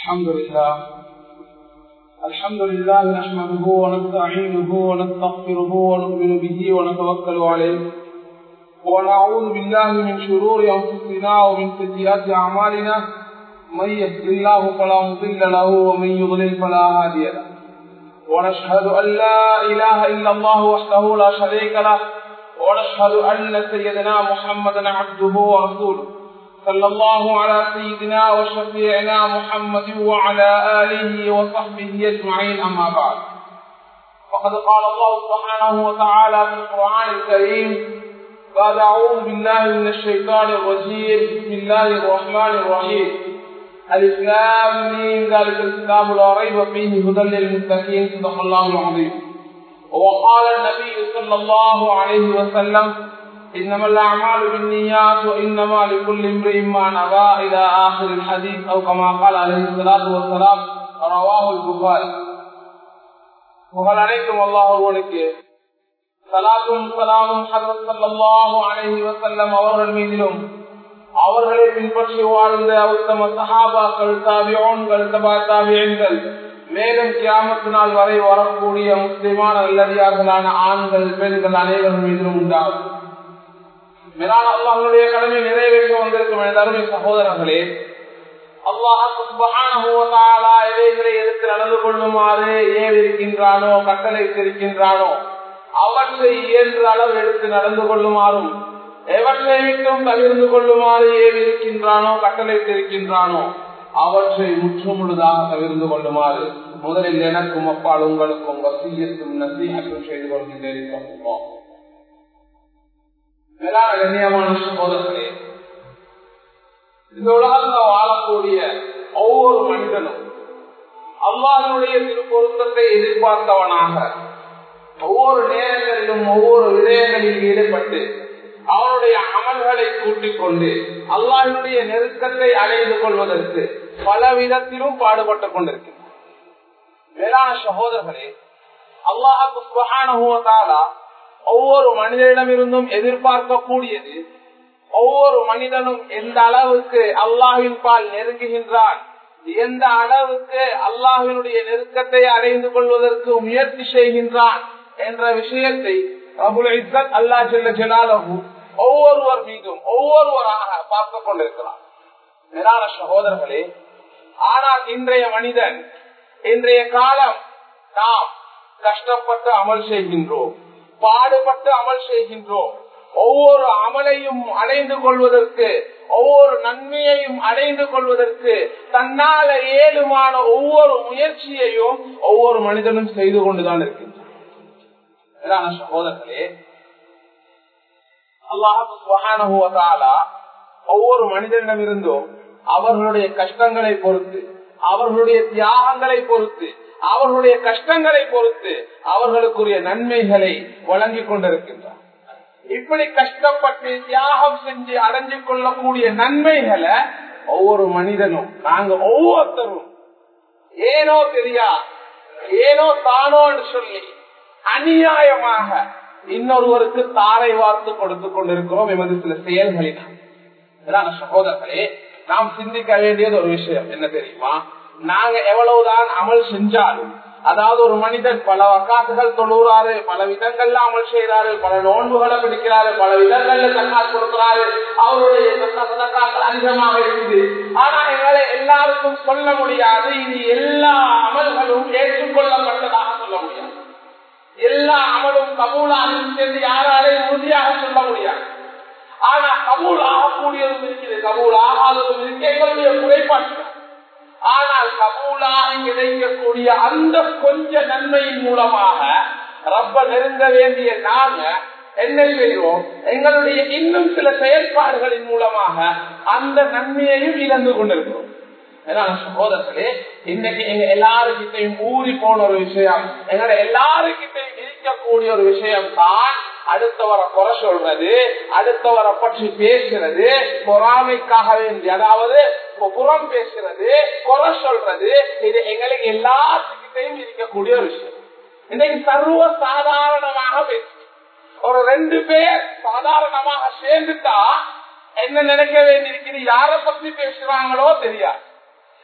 الحمد لله الحمد لله نحمده ونستعينه ونستغفره ونؤمن به ونتوكل عليه ونعوذ بالله من شرور انفسنا ومن سيئات اعمالنا من يهد الله فلا مضل له ومن يضلل فلا هادي له ونشهد ان لا اله الا الله وحده لا شريك له ونشهد ان سيدنا محمدا عبده ورسوله صلى الله على سيدنا وشفيعنا محمد وعلى آله وصحبه أجمعين أما بعد فقد قال الله سبحانه وتعالى في القرآن الكريم بعد أعوذ بالله من الشيطان الرجيم بسم الله الرحمن الرحيم الإسلام دين ذلك الكتاب لا ريب فيه هدى للمتقين صدق الله العظيم وقال النبي صلى الله عليه وسلم إنما الأعمال بالنيات وإنما لكل امرئ ما نوى إلى آخر الحديث أو كما قال عليه الصلاة والسلام رواه البخاري புகழ் அனைத்தும் அல்லாஹ் ஒருவனுக்கு சலாத்தும் சலாமும் ஹதரத் ஸல்லல்லாஹு அலைஹி வஸல்லம் அவர்கள் மீதிலும் அவர்களை பின்பற்றி வாழ்ந்த உத்தம சஹாபாக்கள் தாபியோன்கள் தபா தாபியன்கள் மேலும் கியாமத்து நாள் வரை வரக்கூடிய முஸ்லிமான நல்லடியார்களான ஆண்கள் பெண்கள் அனைவரும் மீதிலும் உண்டாகும் மேலான அல்லாஹனுடைய கடமை நிறைவேற்ற வந்திருக்கும் எனது அருமை சகோதரர்களே அல்லாஹ் இவைகளை எடுத்து நடந்து கொள்ளுமாறு ஏவிருக்கின்றானோ கட்டளை இருக்கின்றானோ அவற்றை இயன்ற அளவு எடுத்து நடந்து கொள்ளுமாறும் எவற்றை விட்டும் தவிர்ந்து கொள்ளுமாறு ஏவிருக்கின்றானோ கட்டளை இருக்கின்றானோ அவற்றை முற்றுமுழுதாக தவிர்ந்து கொள்ளுமாறு முதலில் எனக்கும் அப்பால் உங்களுக்கும் வசியத்தும் நசீகத்தும் செய்து கொள்கின்றேன் மேலான கண்ணியமான சகோதரர்களே இந்த உலகத்துல வாழக்கூடிய ஒவ்வொரு மனிதனும் அல்லாஹனுடைய திருப்பொருத்தத்தை எதிர்பார்த்தவனாக ஒவ்வொரு நேரங்களிலும் ஒவ்வொரு விடயங்களில் ஈடுபட்டு அவனுடைய அமல்களை கூட்டிக் கொண்டு அல்லாஹனுடைய நெருக்கத்தை அடைந்து கொள்வதற்கு பல விதத்திலும் பாடுபட்டுக் கொண்டிருக்கிறார் மேலான சகோதரர்களே அல்லாஹாலா ஒவ்வொரு மனிதனிடமிருந்தும் எதிர்பார்க்கக்கூடியது ஒவ்வொரு மனிதனும் எந்த அளவுக்கு அல்லாஹின் பால் நெருங்குகின்றான் எந்த அளவுக்கு அல்லாஹினுடைய நெருக்கத்தை அடைந்து கொள்வதற்கு முயற்சி செய்கின்றான் என்ற விஷயத்தை அல்லா செல்ல ஜலாலகு ஒவ்வொருவர் மீதும் ஒவ்வொருவராக பார்த்துக் கொண்டிருக்கிறார் மேலான சகோதரர்களே ஆனால் இன்றைய மனிதன் இன்றைய காலம் நாம் கஷ்டப்பட்டு அமல் செய்கின்றோம் பாடுபட்டு அமல் செய்கின்றோம் ஒவ்வொரு அமலையும் அடைந்து கொள்வதற்கு ஒவ்வொரு நன்மையையும் அடைந்து கொள்வதற்கு தன்னால ஏழுமான ஒவ்வொரு முயற்சியையும் ஒவ்வொரு மனிதனும் செய்து கொண்டுதான் இருக்கின்றான் சகோதரர்களே அல்லாஹால ஒவ்வொரு மனிதனிடமிருந்தும் அவர்களுடைய கஷ்டங்களை பொறுத்து அவர்களுடைய தியாகங்களை பொறுத்து அவர்களுடைய கஷ்டங்களை பொறுத்து அவர்களுக்குரிய நன்மைகளை வழங்கிக் கொண்டிருக்கின்றார் இப்படி கஷ்டப்பட்டு தியாகம் செஞ்சு அடைஞ்சு கொள்ளக்கூடிய நன்மைகளை ஒவ்வொரு மனிதனும் நாங்க ஒவ்வொருத்தரும் ஏனோ தெரியா ஏனோ தானோன்னு சொல்லி அநியாயமாக இன்னொருவருக்கு தாரை வார்த்து கொடுத்து கொண்டிருக்கிறோம் எமது சில செயல்களினால் சகோதரர்களே நாம் சிந்திக்க வேண்டியது ஒரு விஷயம் என்ன தெரியுமா நாங்க எவ்வளவுதான் அமல் செஞ்சாலும் அதாவது ஒரு மனிதன் பல வக்காசுகள் தொழுறாரு பல விதங்கள்ல அமல் செய்யறாரு பல நோன்புகளை பிடிக்கிறாரு பல விதங்கள்ல தக்கால் கொடுக்கிறாரு அவருடைய சதக்காக்கள் அதிகமாக இருக்குது ஆனா எங்களை எல்லாருக்கும் சொல்ல முடியாது இது எல்லா அமல்களும் ஏற்றுக்கொள்ளப்பட்டதாக சொல்ல முடியாது எல்லா அமலும் கபூலாகும் என்று யாராலையும் உறுதியாக சொல்ல முடியாது ஆனா கபூல் ஆகக்கூடியதும் இருக்குது கபூல் ஆகாததும் இருக்கு எங்களுடைய குறைபாட்டு ஆனால் கபூலாக கிடைக்கக்கூடிய அந்த கொஞ்ச நன்மையின் மூலமாக ரப்ப நெருங்க வேண்டிய நாங்க என்ன செய்வோம் எங்களுடைய இன்னும் சில செயல்பாடுகளின் மூலமாக அந்த நன்மையையும் இழந்து கொண்டிருக்கிறோம் சகோதரர்களே இன்னைக்கு எங்க எல்லாருக்கிட்டையும் ஊறி போன ஒரு விஷயம் எங்களை எல்லாருக்கிட்டையும் இருக்கக்கூடிய ஒரு விஷயம் தான் அடுத்தவரை குறை சொல்றது அடுத்தவரை பற்றி பேசுறது பொறாமைக்காக வேண்டி அதாவது புறம் பேசுறது குறை சொல்றது இது எங்களுக்கு எல்லாத்துக்கிட்டையும் இருக்கக்கூடிய ஒரு விஷயம் இன்னைக்கு சர்வ சாதாரணமாக பேசு ஒரு ரெண்டு பேர் சாதாரணமாக சேர்ந்துட்டா என்ன நினைக்க வேண்டியிருக்குது யார பத்தி பேசுறாங்களோ தெரியாது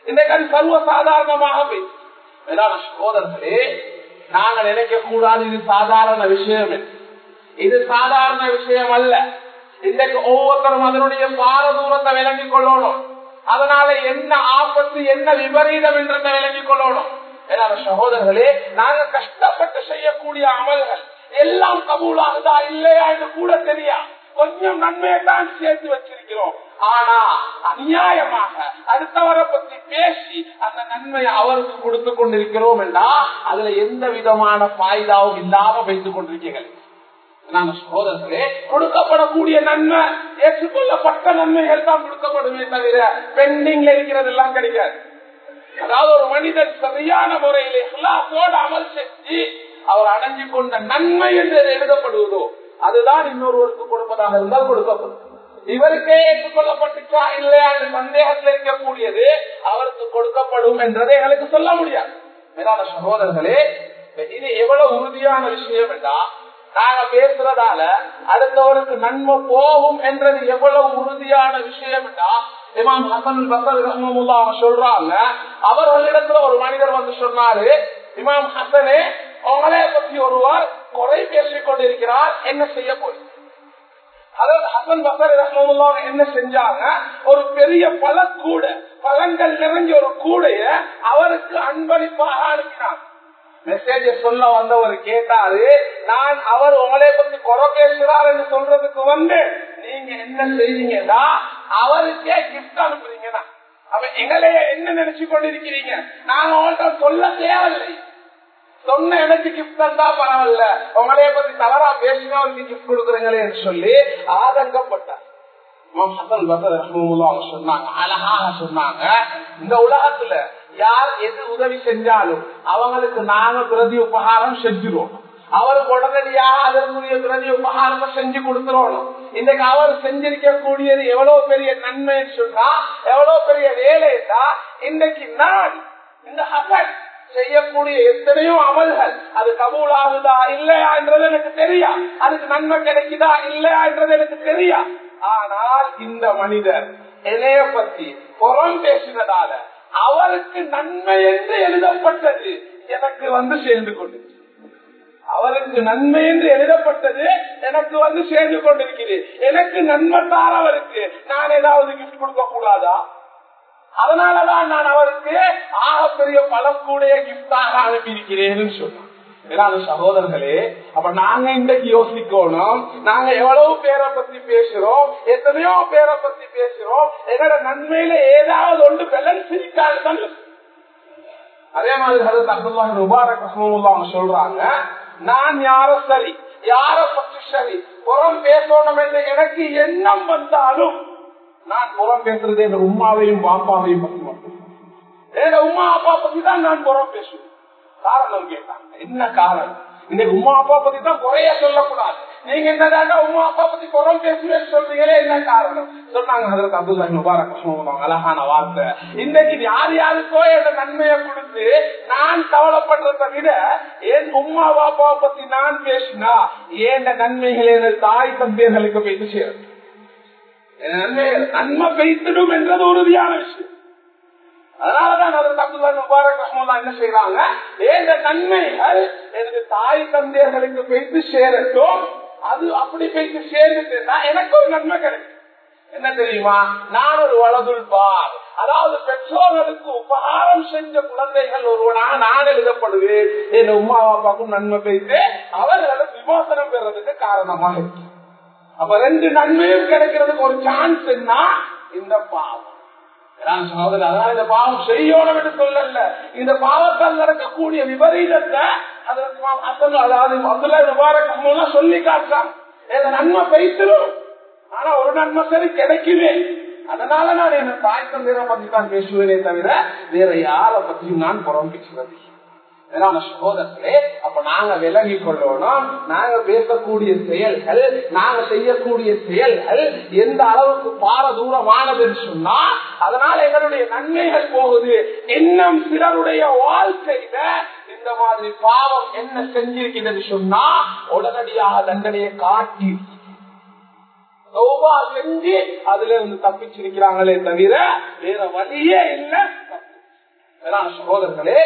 இன்றைக்கு அது சர்வ சாதாரணமாக போயிடுச்சு மேலான சகோதரர்களே நாங்க நினைக்க கூடாது இது சாதாரண விஷயம் என்று. இது சாதாரண விஷயம் அல்ல இன்றைக்கு ஒவ்வொருத்தரும் அதனுடைய பார தூரத்தை விளங்கிக் கொள்ளணும் அதனால என்ன ஆபத்து என்ன விபரீதம் என்றதை விளங்கிக் கொள்ளணும் மேலான சகோதரர்களே நாங்க கஷ்டப்பட்டு செய்யக்கூடிய அமல்கள் எல்லாம் கபூலாகுதா இல்லையா என்று கூட தெரியா கொஞ்சம் நன்மையை தான் சேர்த்து வச்சிருக்கிறோம் ஆனா அநியாயமாக அடுத்தவரை பத்தி பேசி அந்த நன்மையை அவருக்கு கொடுத்து கொண்டிருக்கிறோம் என்றா அதுல எந்த விதமான பாய்தாவும் இல்லாம வைத்துக் கொண்டிருக்கீர்கள் நாங்க சகோதரர்களே கொடுக்கப்படக்கூடிய நன்மை ஏற்றுக்கொள்ளப்பட்ட நன்மைகள் தான் கொடுக்கப்படுமே தவிர பெண்டிங்ல இருக்கிறது எல்லாம் கிடைக்காது அதாவது ஒரு மனிதன் சரியான முறையிலே இஹ்லாஸோடு அமல் செஞ்சு அவர் அடைஞ்சு கொண்ட நன்மை என்று எழுதப்படுவதோ அதுதான் இன்னொருவருக்கு கொடுப்பதாக இருந்தால் கொடுக்கப்படும் இவருக்கே ஏற்றுக்கொள்ளப்பட்டுச்சா இல்லையா என்ற சந்தேகத்தில் இருக்கக்கூடியது அவருக்கு கொடுக்கப்படும் என்றதை எங்களுக்கு சொல்ல முடியாது மேலான சகோதரர்களே இது எவ்வளவு உறுதியான விஷயம் என்றா நாங்க பேசுறதால அடுத்தவருக்கு நன்மை போகும் என்றது எவ்வளவு உறுதியான விஷயம் என்றா இமாம் ஹசன் பசர் ரஹ்மமுல்லா அவங்க சொல்றாங்க அவர்களிடத்துல ஒரு மனிதர் வந்து சொன்னாரு இமாம் ஹசனே உங்களே பத்தி ஒருவர் குறை பேசிக் கொண்டிருக்கிறார் என்ன செய்ய போறீங்க அதாவது ஹசன் பசர் ரஹ்மமுல்லா என்ன செஞ்சாங்க ஒரு பெரிய பழக்கூட பழங்கள் நிறைஞ்ச ஒரு கூடைய அவருக்கு அன்பளிப்பாக அனுப்பினாங்க மெசேஜ சொல்ல வந்தவர் கேட்டாரு நான் அவர் உங்களை பத்தி குறை பேசுறார் என்று சொல்றதுக்கு வந்து நீங்க என்ன செய்வீங்கன்னா அவருக்கே கிஃப்ட் அனுப்புறீங்கன்னா அவ எங்களைய என்ன நினைச்சு கொண்டிருக்கிறீங்க நாங்க உங்கள்கிட்ட சொல்ல தேவையில்லை சொன்ன எனக்கு கிஃப்ட் தந்தா பரவாயில்ல உங்களைய பத்தி தவறா பேசினா அவருக்கு கிஃப்ட் கொடுக்குறீங்களே என்று சொல்லி ஆதங்கப்பட்டார் சொன்னாங்க அழகாக சொன்னாங்க இந்த உலகத்துல யார் எது உதவி செஞ்சாலும் அவங்களுக்கு நாங்க பிரதி உபகாரம் செஞ்சிருவோம் அவருக்கு உடனடியாக அதற்குரிய பிரதி உபகாரத்தை செஞ்சு கொடுத்துருவோம் இன்னைக்கு அவர் செஞ்சிருக்க கூடியது எவ்வளவு பெரிய நன்மைன்னு சொன்னா எவ்வளவு பெரிய வேலைன்னா இன்னைக்கு நான் இந்த ஹசன் செய்யக்கூடிய எத்தனையோ அமல்கள் அது கபூல் ஆகுதா இல்லையா என்றது எனக்கு தெரியா அதுக்கு நன்மை கிடைக்குதா இல்லையா என்றது எனக்கு தெரியா ஆனால் இந்த மனிதர் என்னைய பத்தி புறம் பேசினதால அவருக்கு நன்மை என்று எழுதப்பட்டது எனக்கு வந்து சேர்ந்து கொண்டு அவருக்கு நன்மை என்று எழுதப்பட்டது எனக்கு வந்து சேர்ந்து கொண்டிருக்கிறது எனக்கு நன்மை தாரவருக்கு நான் ஏதாவது கிஃப்ட் கொடுக்க கூடாதா அதனாலதான் நான் அவருக்கு ஆகப்பெரிய பழக்கூடிய கிஃப்டாக அனுப்பியிருக்கிறேன்னு சொன்னேன் மேலான சகோதரர்களே அப்ப நாங்க இன்றைக்கு யோசிக்கணும் நாங்க எவ்வளவு பேரை பத்தி பேசுறோம் எத்தனையோ பேரை பத்தி பேசுறோம் எங்களோட நன்மையில ஏதாவது ஒன்று பேலன்ஸ் இருக்காது அதே மாதிரி ஹதரத் அப்துல்லா முபாரக் அவங்க சொல்றாங்க நான் யார சரி யார பற்றி சரி புறம் பேசணும் என்று எனக்கு எண்ணம் வந்தாலும் நான் புறம் பேசுறது என் உமாவையும் பாப்பாவையும் பத்தி மட்டும் என் உமா அப்பா பத்தி தான் நான் புறம் பேசுவேன் காரணம் கேட்டாங்க என்ன காரணம் இன்னைக்கு உமா அப்பா பத்தி தான் குறைய சொல்லக்கூடாது நீங்க என்னதாங்க உமா அப்பா பத்தி குறம் பேசுவேன்னு சொல்றீங்களே என்ன காரணம் சொன்னாங்க அதற்கு அப்துல்லா முபாரக் அழகான வார்த்தை இன்னைக்கு யார் யாருக்கோ என்ற நன்மையை கொடுத்து நான் கவலைப்படுறதை விட என் உமா பாப்பாவை பத்தி நான் பேசினா ஏன் நன்மைகள் எனது தாய் தந்தையர்களுக்கு போயிட்டு சேரும் நன்மைகள் நன்மை பெய்த்திடும் என்றது உறுதியான விஷயம் அதனாலதான் அதற்கு அப்துல்லா முபாரக் ரஹ்மல்லா என்ன செய்யறாங்க ஏந்த நன்மைகள் எனது தாய் தந்தையர்களுக்கு போயிட்டு சேரட்டும் அது அப்படி போயிட்டு சேர்ந்துட்டா எனக்கு ஒரு நன்மை கிடைக்கும் என்ன தெரியுமா நான் ஒரு வலதுல் பார் அதாவது பெற்றோர்களுக்கு உபகாரம் செஞ்ச குழந்தைகள் ஒருவனாக நான் எழுதப்படுவேன் என் உமா அப்பாவுக்கும் நன்மை பெய்து அவர்களை விமோசனம் பெறதுக்கு காரணமாக இருக்கு அப்ப ரெண்டு நன்மையும் கிடைக்கிறதுக்கு ஒரு சான்ஸ் என்ன இந்த பாவம் இந்த பாவம் செய்யணும் என்று சொல்லல இந்த பாவத்தால் நடக்கக்கூடிய விபரீதத்தை அதாவது அப்துல்லா முபாரக் சொல்லி காட்டான் நன்மை பைத்திரும் ஆனா ஒரு நன்மை சரி கிடைக்குமே அதனால நான் என்ன தாய் தந்தையரை பத்தி தான் பேசுவேனே தவிர வேற யார பத்தியும் நான் புறம் பேசுவது சகோதரர்களே அப்ப நாங்க விலகி கொள்ளணும் நாங்க பேசக்கூடிய செயல்கள் நாங்க செய்யக்கூடிய செயல்கள் எந்த அளவுக்கு பார தூரமானதுன்னு சொன்னா அதனால எங்களுடைய நன்மைகள் போகுது இன்னும் சிலருடைய வாழ்க்கையில இந்த மாதிரி பாவம் என்ன செஞ்சிருக்கிறது சொன்னா உடனடியாக தண்டனையை காட்டி செஞ்சு அதுல இருந்து தப்பிச்சிருக்கிறாங்களே தவிர வேற வழியே இல்லை மேலான சகோதரர்களே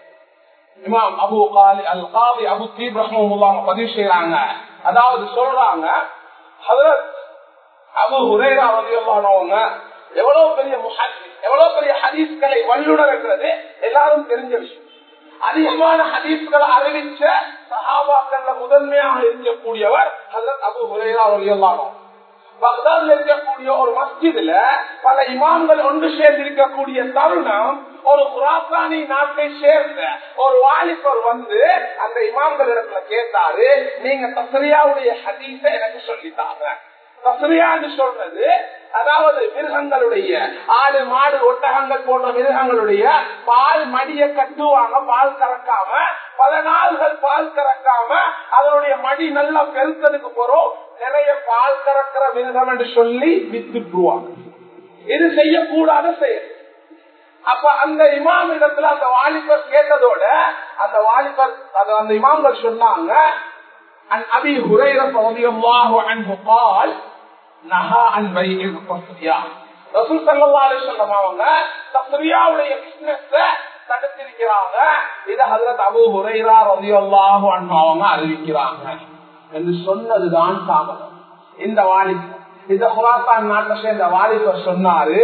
இமாம் அபு காலி அல் காவி அபு தீப் ரஹமுல்லாங்க பதிவு செய்யறாங்க அதாவது சொல்றாங்க ஹதரத் அபு ஹுரேரா ரலியல்லாஹுவங்க எவ்வளவு பெரிய முஹாதிஸ் எவ்வளவு பெரிய ஹதீஸ்களை வல்லுனர் இருக்கிறது எல்லாரும் தெரிஞ்ச விஷயம் அதிகமான ஹதீஸ்களை அறிவிச்ச சஹாபாக்கள்ல முதன்மையாக இருக்கக்கூடியவர் ஹதரத் அபு ஹுரேரா ரலியல்லாஹு பக்தாத்ல இருக்கக்கூடிய ஒரு மஸ்ஜிதுல பல இமாம்கள் ஒன்று சேர்ந்து இருக்கக்கூடிய தருணம் ஒரு குராசானி நாட்டை சேர்ந்த ஒரு வாலிபர் வந்து அந்த இமாம்கள் இடத்துல கேட்டாரு நீங்க தசரியாவுடைய ஹதீஸ எனக்கு சொல்லித்தாங்க தசரியான்னு சொல்றது அதாவது மிருகங்களுடைய ஆடு மாடு ஒட்டகங்கள் போன்ற மிருகங்களுடைய பால் மடிய கட்டுவாங்க பால் கறக்காம பல நாள்கள் பால் கறக்காம அதனுடைய மடி நல்லா பெருத்ததுக்கு போறோம் நிறைய பால் கறக்கிற மிருகம் என்று சொல்லி வித்துட்டுருவாங்க இது செய்யக்கூடாத செயல் அப்ப அந்த இமாம் இடத்துல அந்த வாலிபர் கேட்டதோட அந்த வாலிபர் அந்த இமாம்கள் சொன்னாங்க عن أبي هريرة رضي الله عنه قال نهى عن بيع التصريع ரசூல் சல்லா அலிஸ்லாம் அவங்க தஸ்ரியாவுடைய பிசினஸ் தடுத்திருக்கிறாங்க இது ஹசரத் அபு ஹுரைரா ரதியல்லாஹு அன்ஹு அவங்க அறிவிக்கிறாங்க என்று சொன்னதுதான் தாமதம் இந்த வாலிபர் இந்த குராசான் நாட்டை சேர்ந்த வாலிபர் சொன்னாரு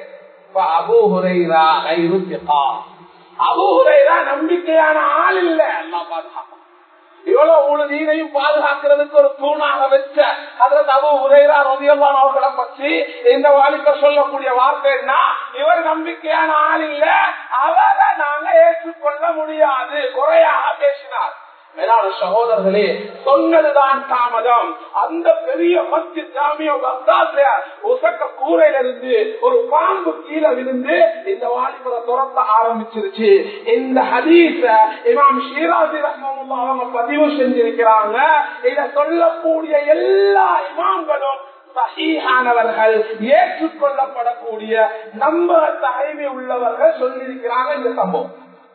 அபு ஹுரைரா கைருத்திகா அபு ஹுரைரா நம்பிக்கையான ஆள் இல்ல எல்லாம் பாதுகாக்க இவ்வளவு உழுதீனையும் பாதுகாக்கிறதுக்கு ஒரு தூணாக வச்ச அதில் அபு உரைரா ரவியல்லான் அவர்களை பற்றி இந்த வாலிபர் சொல்லக்கூடிய வார்த்தை என்ன இவர் நம்பிக்கையான ஆள் இல்ல அவரை நாங்க ஏற்றுக்கொள்ள முடியாது குறையாக பேசினார் மேலான சகோதரர்களே சொன்னதுதான் தாமதம் அந்த பெரிய மத்தி ஜாமிய பக்தாத்ல உசக்க கூரையில இருந்து ஒரு பாம்பு கீழே விழுந்து இந்த வாலிபரை துரத்த ஆரம்பிச்சிருச்சு இந்த ஹதீஸ இமாம் ஷீராஜி ரஹ்மமுல்லா அவங்க பதிவு செஞ்சிருக்கிறாங்க இத சொல்லக்கூடிய எல்லா இமாம்களும் சகிஹானவர்கள் ஏற்றுக்கொள்ளப்படக்கூடிய நம்ப தகைமை உள்ளவர்கள் சொல்லியிருக்கிறாங்க இந்த சம்பவம்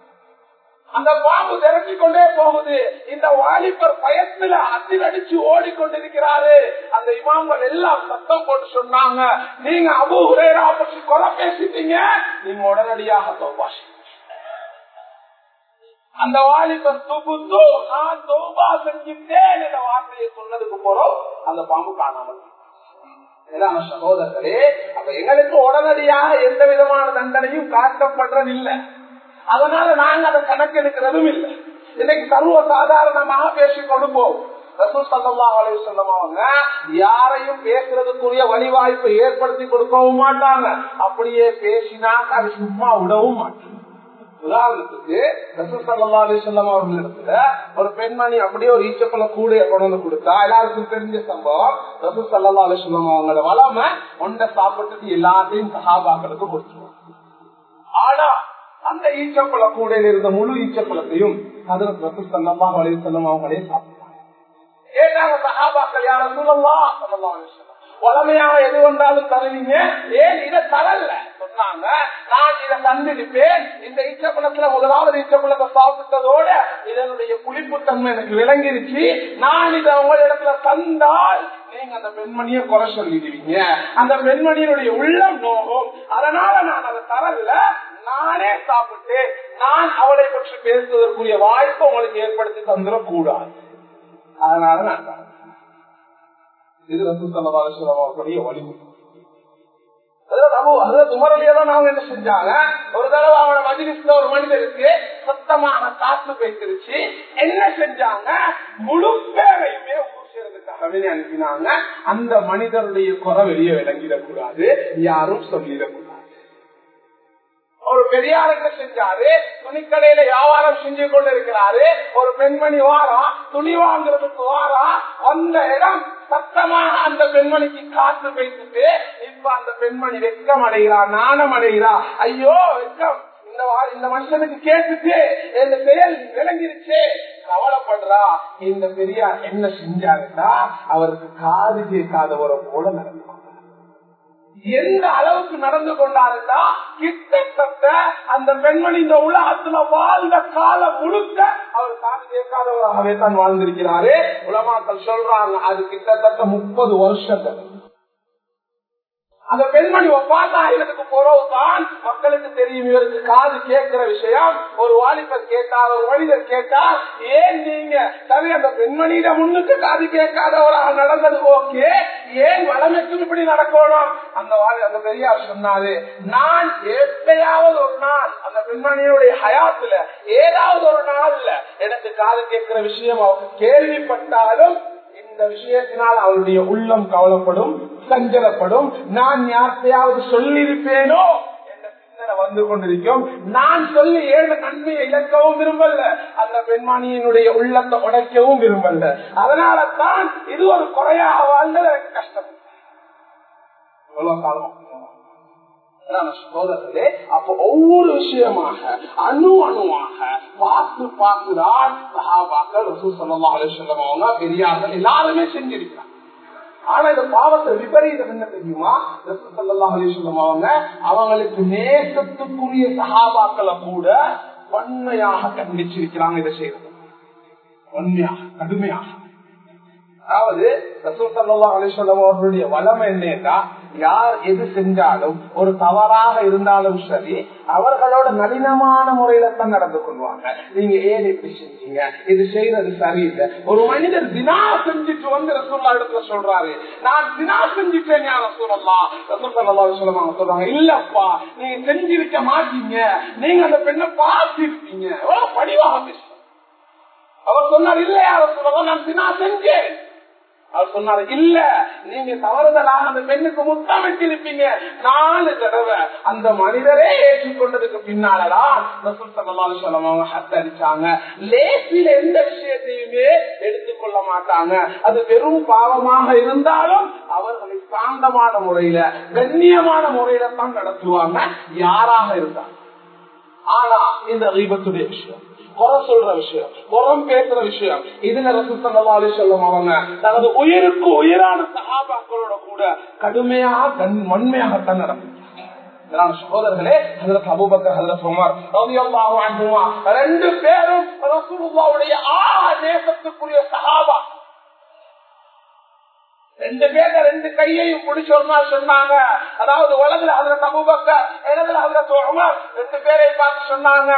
அந்த பாம்பு திரட்டி கொண்டே போகுது இந்த வாலிபர் பயத்துல அத்தில் அடிச்சு ஓடிக்கொண்டிருக்கிறாரு அந்த இமாம்கள் எல்லாம் சத்தம் போட்டு சொன்னாங்க நீங்க அபு ஹுரேரா பற்றி கொலை பேசிட்டீங்க நீங்க உடனடியாக தோபாசி அந்த வாலிபர் துபுந்து நான் தோபா செஞ்சுட்டேன் என்ற வார்த்தையை சொன்னதுக்கு போறோம் அந்த பாம்பு காணாமல் சகோதரர்களே அப்ப எங்களுக்கு உடனடியாக எந்த விதமான தண்டனையும் காட்டப்படுறதில்லை அதனால நாங்க அதை கணக்கெடுக்கிறதும் இல்லை இன்னைக்கு சர்வ சாதாரணமாக பேசி கொடுப்போம் அவங்க யாரையும் பேசுறதுக்குரிய வழிவாய்ப்பை ஏற்படுத்தி கொடுக்கவும் மாட்டாங்க அப்படியே பேசினா அது சும்மா விடவும் மாட்டாங்க உதாரணத்துக்கு ரசூசல்லா அலிசல்லாம் அவர்களிடத்துல ஒரு பெண்மணி அப்படியே ஒரு ஈச்சப்பல கூடைய கொண்டு வந்து கொடுத்தா எல்லாருக்கும் தெரிஞ்ச சம்பவம் ரசூ சல்லா அலிசல்லாம் அவங்களோட வளமை ஒன்றை சாப்பிட்டுட்டு எல்லாத்தையும் சகாபாக்களுக்கு கொடுத்துருவாங்க ஆனா அந்த ஈச்சப்பழ கூடையில் இருந்த முழு ஈச்சப்பழத்தையும் அதற்கு ரசூ சல்லா அலிசல்லாம் அவங்களே சாப்பிட்டாங்க கேட்டாங்க சகாபாக்கள் யார சொல்லலா சல்லா அலிசல்லாம் வளமையாக எது வந்தாலும் தருவீங்க ஏன் இதை தரல சொன்னாங்க நான் இதை தந்திருப்பேன் இந்த ஈச்சப்பழத்துல முதலாவது ஈச்சப்பழத்தை சாப்பிட்டதோட இதனுடைய புளிப்புத்தன்மை எனக்கு விளங்கிருச்சு நான் இதை உங்களிடத்துல தந்தால் நீங்க அந்த பெண்மணியை குறை சொல்லிடுவீங்க அந்த பெண்மணியினுடைய உள்ளம் நோகும் அதனால நான் அதை தரல நானே சாப்பிட்டு நான் அவளை பற்றி பேசுவதற்குரிய வாய்ப்பை உங்களுக்கு ஏற்படுத்தி தந்துடக்கூடாது அதனால நான் தரேன் இது ரசூசல்லாவுடைய வழிமுறை என்ன செஞ்சாங்க ஒரு தடவை அவனோட மஜிலிஸ்ல ஒரு மனிதருக்கு சத்தமான காத்து பேசிருச்சு என்ன செஞ்சாங்க முழு பேரையுமே ஊசியறதுக்காகவே அனுப்பினாங்க அந்த மனிதருடைய குறை வெளியே விளங்கிடக்கூடாது யாரும் சொல்லிடக்கூடாது ஒரு பெரியாருக்கு செஞ்சாரு துணிக்கடையில வியாபாரம் செஞ்சு கொண்டு இருக்கிறாரு ஒரு பெண்மணி வாரா துணி வாங்குறதுக்கு வாரா அந்த இடம் சத்தமாக அந்த பெண்மணிக்கு காத்து பேசிட்டு இப்ப அந்த பெண்மணி வெக்கம் அடைகிறா நாணம் அடைகிறா ஐயோ வெக்கம் இந்த இந்த மனுஷனுக்கு கேட்டுட்டு இந்த செயல் விளங்கிருச்சு கவலைப்படுறா இந்த பெரியார் என்ன செஞ்சாருன்னா அவருக்கு காது கேட்காதவரை போல நடந்தார் எந்த அளவுக்கு நடந்து கொண்டாருன்னா கிட்டத்தட்ட அந்த பெண்மணி இந்த உலகத்துல வாழ்ந்த காலம் முழுக்க அவர் காது கேட்காதவராகவே தான் வாழ்ந்திருக்கிறாரு உலமாக்கள் சொல்றாங்க அது கிட்டத்தட்ட முப்பது வருஷங்கள் அந்த பெண்மணி ஒப்பாத்தாயிரத்துக்கு போறவுதான் மக்களுக்கு தெரியும் இவருக்கு காது கேட்கிற விஷயம் ஒரு வாலிபர் கேட்டார் ஒரு மனிதர் கேட்டார் ஏன் நீங்க சரி அந்த பெண்மணியிட முன்னுக்கு காது கேட்காதவராக நடந்தது ஓகே ஏன் வளமைக்கும் இப்படி நடக்கணும் அந்த வாலி அந்த பெரியார் சொன்னாரு நான் எப்பயாவது ஒரு நாள் அந்த பெண்மணியுடைய ஹயாத்துல ஏதாவது ஒரு நாள்ல எனக்கு காது கேட்கிற விஷயம் அவங்க கேள்விப்பட்டாலும் இந்த விஷயத்தினால் அவருடைய உள்ளம் கவலைப்படும் சஞ்சலப்படும் நான் யார்த்தையாவது சொல்லியிருப்பேனோ என்ற சிந்தனை வந்து கொண்டிருக்கும் நான் சொல்லி ஏழு நன்மையை இழக்கவும் விரும்பல அந்த பெண்மணியினுடைய உள்ளத்தை உடைக்கவும் விரும்பல அதனால தான் இது ஒரு குறையாக வாழ்ந்தது எனக்கு கஷ்டம் எவ்வளவு காலம் சகோதரர்களே அப்ப ஒவ்வொரு விஷயமாக அணு அணுவாக பார்த்து பார்த்துதான் சகாபாக்கள் ரசூல் சல்லா அலிஸ்லம் அவங்க பெரியார்கள் எல்லாருமே செஞ்சிருக்கிறாங்க ஆனா இந்த பாவத்தை விபரீதம் என்ன தெரியுமா ரசூல் சல்லா அலிஸ்லம் அவங்க அவங்களுக்கு நேசத்துக்குரிய சகாபாக்களை கூட வன்மையாக கண்டிச்சிருக்கிறாங்க இதை செய்யறது வன்மையாக கடுமையாக அதாவது ரசூல் சல்லா அலிஸ்வலம் அவர்களுடைய வளம் என்னன்னா யார் எது செஞ்சாலும் ஒரு தவறாக இருந்தாலும் சரி அவர்களோட நளினமான முறையில தான் நடந்து கொள்வாங்க நீங்க ஏன் இப்படி செஞ்சீங்க இது செய்யறது சரியில்லை ஒரு மனிதர் தினா செஞ்சுட்டு வந்து ரசூல்லா இடத்துல சொல்றாரு நான் தினா செஞ்சுட்டேன் யா ரசூலல்லா ரசூல் சல்லா அலிஸ்வலம் அவங்க சொல்றாங்க இல்லப்பா நீங்க செஞ்சிருக்க மாட்டீங்க நீங்க அந்த பெண்ணை பார்த்திருப்பீங்க எவ்வளவு படிவாக பேச அவர் சொன்னார் இல்லையா ரசூலல்லா நான் தினா செஞ்சேன் அவர் சொன்னாரு இல்ல நீங்க தவறுதலாக அந்த பெண்ணுக்கு முத்தமிட்டிருப்பீங்க நாலு தடவை அந்த மனிதரே ஏற்றுக்கொண்டதுக்கு பின்னாலதான் ரசூல் சல்லல்லாஹு அலைஹி வஸல்லம் அவங்க ஹத்தரிச்சாங்க லேசில எந்த விஷயத்தையுமே எடுத்துக்கொள்ள மாட்டாங்க அது வெறும் பாவமாக இருந்தாலும் அவர்களை சாந்தமான முறையில கண்ணியமான முறையில தான் நடத்துவாங்க யாராக இருந்தாங்க ஆனா இந்த ரீபத்துடைய விஷயம் குறை சொல்ற விஷயம் புறம் பேசுற விஷயம் இதுல ரசூசல்லா அலிசல்லம் அவங்க தனது உயிருக்கு உயிரான சகாபாக்களோட கூட கடுமையாக கண் வன்மையாகத்தான் நடக்கும் சகோதரர்களே ஹசரத் அபூபக்கர் ஹசரத் உமர் ரலியல்லாஹு அன்ஹுமா ரெண்டு பேரும் ரசூலுல்லாஹ்வுடைய ஆ நேசத்துக்குரிய சஹாபா ரெண்டு பேர ரெண்டு கையையும் பிடிச்சு ஒரு நாள் சொன்னாங்க அதாவது உலகில் அதுல தபுபக்க இடத்துல அதுல உமர் ரெண்டு பேரை பார்த்து சொன்னாங்க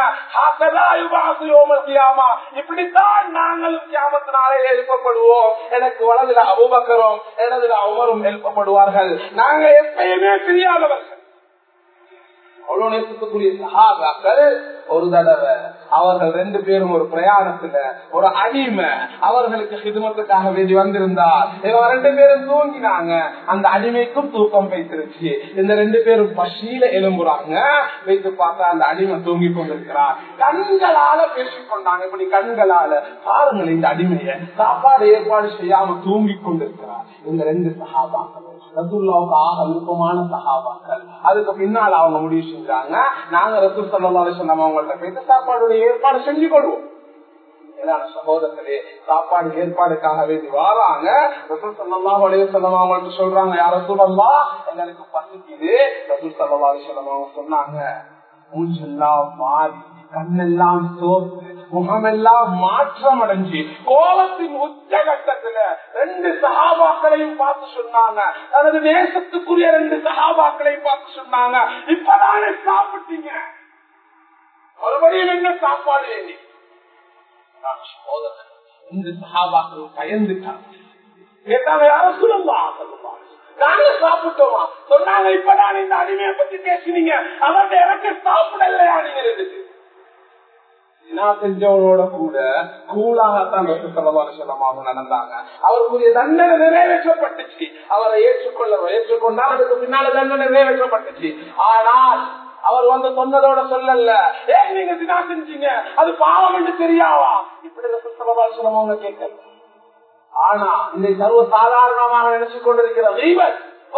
இப்படித்தான் நாங்கள் கியாமத்து நாளையில எழுப்பப்படுவோம் எனக்கு வலதுல அபுபக்கரும் இடதுல உமரும் எழுப்பப்படுவார்கள் நாங்க எப்பயுமே பிரியாதவர்கள் அவ்வளவு நேசத்துக்குரிய சகாபாக்கள் ஒரு தடவை அவர்கள் ரெண்டு பேரும் ஒரு பிரயாணத்துல ஒரு அடிமை அவர்களுக்கு ஹிதுமத்துக்காக வேண்டி வந்திருந்தார் இவங்க ரெண்டு பேரும் தூங்கினாங்க அந்த அடிமைக்கும் தூக்கம் வைத்திருச்சு இந்த ரெண்டு பேரும் பசியில எழும்புறாங்க வைத்து பார்த்தா அந்த அடிமை தூங்கி கொண்டிருக்கிறார் கண்களால பேசிக்கொண்டாங்க இப்படி கண்களால பாருங்கள் இந்த அடிமைய சாப்பாடு ஏற்பாடு செய்யாம தூங்கி கொண்டிருக்கிறார் இந்த ரெண்டு சகாபாக்கள் ரசூல்லாவுக்கு ஆக விருப்பமான சகாபாக்கள் அதுக்கு பின்னால் அவங்க முடிவு செஞ்சாங்க நாங்க ரசூல் சல்லா சொல்லாம அவங்கள்ட்ட போயிட்டு சாப்பாடுடைய ஏற்பாடு செஞ்சு கொள்வோம் சகோதரர்களே சாப்பாடு ஏற்பாடுக்காக வேண்டி வராங்க ரசூல் சல்லா அலைய சொல்லமா அவங்கள்ட்ட சொல்றாங்க யார சொல்லலா எங்களுக்கு பசிக்குது ரசூல் சல்லா அலி சொல்லமா அவங்க சொன்னாங்க மூஞ்செல்லாம் மாறி கண்ணெல்லாம் சோர்த்து முகமெல்லாம் மாற்றம் அடைஞ்சு கோலத்தின் உச்சகட்டத்துல ரெண்டு சகாபாக்களையும் பார்த்து சொன்னாங்க தனது நேசத்துக்குரிய ரெண்டு சகாபாக்களையும் பார்த்து சொன்னாங்க இப்பதானே சாப்பிட்டீங்க மறுபடியும் என்ன சாப்பாடு வேண்டி இந்த சகாபாக்கள் பயந்துட்டாங்க கேட்டாங்க யாரும் சொல்லுவா சொல்லுவா நாங்க சாப்பிட்டோமா சொன்னாங்க இப்பதான் இந்த அடிமையை பத்தி பேசினீங்க அவன் எனக்கு சாப்பிடலையா நீங்க இருந்துச்சு செஞ்சவனோட கூட கூலாகத்தான் சொல்லமாக நடந்தாங்க அவருக்குரிய தண்டனை நிறைவேற்றப்பட்டுச்சு அவரை ஏற்றுக்கொள்ள ஏற்றுக்கொண்டால் அதுக்கு பின்னால தண்டனை நிறைவேற்றப்பட்டுச்சு ஆனால் அவர் வந்து சொன்னதோட சொல்லல ஏன் நீங்க தினா செஞ்சீங்க அது பாவம் என்று தெரியாவா இப்படி சொல்லமாக கேட்கல ஆனா இந்த சர்வ சாதாரணமாக நினைச்சு கொண்டிருக்கிற ரீவன்